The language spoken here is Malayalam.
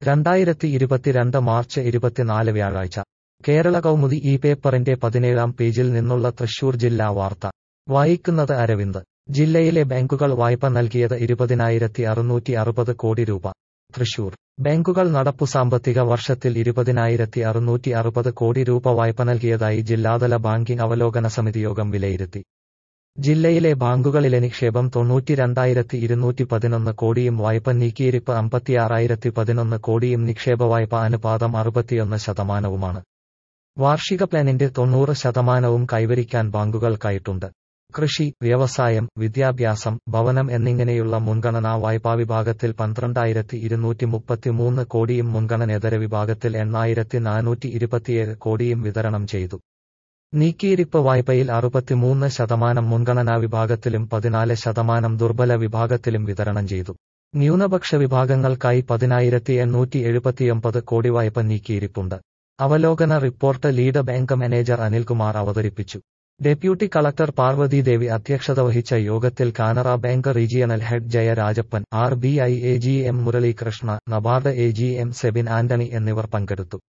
രണ്ടായിരത്തി ഇരുപത്തിരണ്ട് മാർച്ച് ഇരുപത്തിനാല് വ്യാഴാഴ്ച കേരള കൗമുദി ഈ പേപ്പറിന്റെ പതിനേഴാം പേജിൽ നിന്നുള്ള തൃശൂർ ജില്ലാ വാർത്ത വായിക്കുന്നത് അരവിന്ദ് ജില്ലയിലെ ബാങ്കുകൾ വായ്പ നൽകിയത് ഇരുപതിനായിരത്തി അറുന്നൂറ്റി അറുപത് കോടി രൂപ തൃശൂർ ബാങ്കുകൾ നടപ്പു സാമ്പത്തിക വർഷത്തിൽ ഇരുപതിനായിരത്തി അറുന്നൂറ്റി അറുപത് കോടി രൂപ വായ്പ നൽകിയതായി ജില്ലാതല ബാങ്കിംഗ് അവലോകന സമിതി യോഗം വിലയിരുത്തി ജില്ലയിലെ ബാങ്കുകളിലെ നിക്ഷേപം തൊണ്ണൂറ്റിരണ്ടായിരത്തി ഇരുന്നൂറ്റി പതിനൊന്ന് കോടിയും വായ്പ നീക്കിയിരിപ്പ് അമ്പത്തിയാറായിരത്തി പതിനൊന്ന് കോടിയും നിക്ഷേപ വായ്പ അനുപാതം അറുപത്തിയൊന്ന് ശതമാനവുമാണ് വാർഷിക പ്ലാനിന്റെ തൊണ്ണൂറ് ശതമാനവും കൈവരിക്കാൻ ബാങ്കുകൾക്കായിട്ടുണ്ട് കൃഷി വ്യവസായം വിദ്യാഭ്യാസം ഭവനം എന്നിങ്ങനെയുള്ള മുൻഗണനാ വായ്പാ വിഭാഗത്തിൽ പന്ത്രണ്ടായിരത്തി ഇരുന്നൂറ്റി മുപ്പത്തിമൂന്ന് കോടിയും മുൻഗണനേതര വിഭാഗത്തിൽ എണ്ണായിരത്തി നാനൂറ്റി ഇരുപത്തിയേഴ് കോടിയും വിതരണം ചെയ്തു നീക്കിയിരിപ്പ് വായ്പയിൽ അറുപത്തിമൂന്ന് ശതമാനം മുൻഗണനാ വിഭാഗത്തിലും പതിനാല് ശതമാനം ദുർബല വിഭാഗത്തിലും വിതരണം ചെയ്തു ന്യൂനപക്ഷ വിഭാഗങ്ങൾക്കായി പതിനായിരത്തി എണ്ണൂറ്റി എഴുപത്തിയൊമ്പത് കോടി വായ്പ നീക്കിയിരിപ്പുണ്ട് അവലോകന report lead bank manager Anilkumar അവതരിപ്പിച്ചു ഡെപ്യൂട്ടി കളക്ടർ പാർവതി ദേവി അധ്യക്ഷത വഹിച്ച യോഗത്തിൽ Canara bank regional head Jayarajappan R B I A G M Muralikrishna NABARD A G M Sebin Antony എന്നിവർ പങ്കെടുത്തു